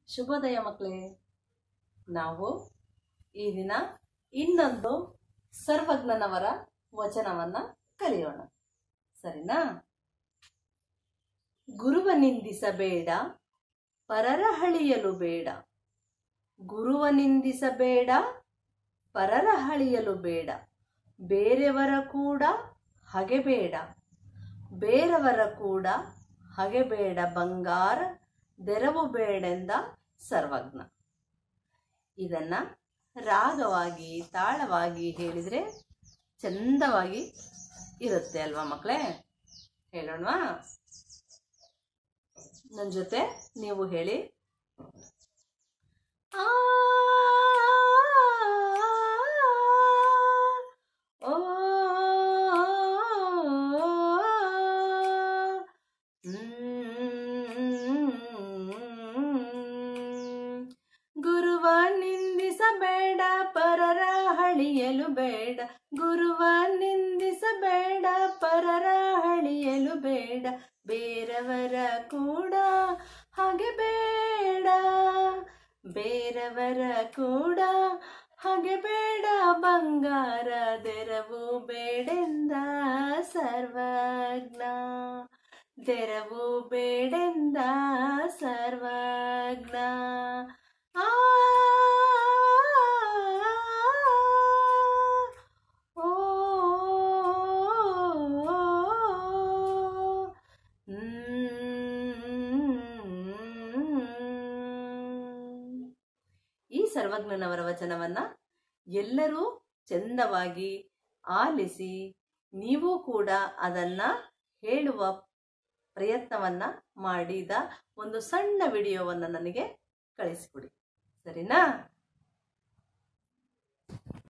ಶುಭೋದಯ ಮಕ್ಕಳೇ ನಾವು ಈ ದಿನ ಇನ್ನೊಂದು ಸರ್ವಜ್ಞನವರ ವಚನವನ್ನ ಕಲಿಯೋಣ ಸರಿನಾ ಗುರುವ ನಿಂದಿಸಬೇಡ ಪರರ ಹಳಿಯಲು ಬೇಡ ಗುರುವ ನಿಂದಿಸಬೇಡ ಪರರ ಹಳಿಯಲು ಬೇಡ ಬೇರೆಯವರ ಕೂಡ ಹಗೆಬೇಡ ಬೇರೆಯವರ ಕೂಡ ಹಗೆಬೇಡ ಬಂಗಾರ ದೆರವು ಬೇಡೆಂದ ಸರ್ವಜ್ಞ ಇದನ್ನ ರಾಗವಾಗಿ ತಾಳವಾಗಿ ಹೇಳಿದ್ರೆ ಚಂದವಾಗಿ ಇರುತ್ತೆ ಅಲ್ವಾ ಮಕ್ಕಳೇ ಹೇಳೋಣವಾ ನನ್ನ ಜೊತೆ ನೀವು ಹೇಳಿ ಆ ಓ ಗುರುವ ನಿಂದಿಸಬೇಡ ಪರರ ಹಳಿಯಲು ಬೇಡ ಗುರುವ ನಿಂದಿಸಬೇಡ ಪರರ ಹಳಿಯಲು ಬೇಡ ಬೇರವರ ಕೂಡ ಹಾಗೆ ಬೇಡ ಬೇರವರ ಕೂಡ ಹಾಗೆ ಬೇಡ ಬಂಗಾರ ದೆರವು ಬೇಡೆಂದ ಸರ್ವಜ್ಞ ದೆರವು ಬೇಡೆಂದ ಸರ್ವಜ್ಞ ಆ ಓ ಹ್ಮ್. ಈ ಸರ್ವಜ್ಞನವರ ವಚನವನ್ನ ಎಲ್ಲರೂ ಚಂದವಾಗಿ ಆಲಿಸಿ ನೀವು ಕೂಡ ಅದನ್ನ ಹೇಳುವ ಪ್ರಯತ್ನವನ್ನ ಮಾಡಿದ ಒಂದು ಸಣ್ಣ ವಿಡಿಯೋವನ್ನು ನನಗೆ ಕಳಿಸಿಕೊಡಿ ಸರಿನಾ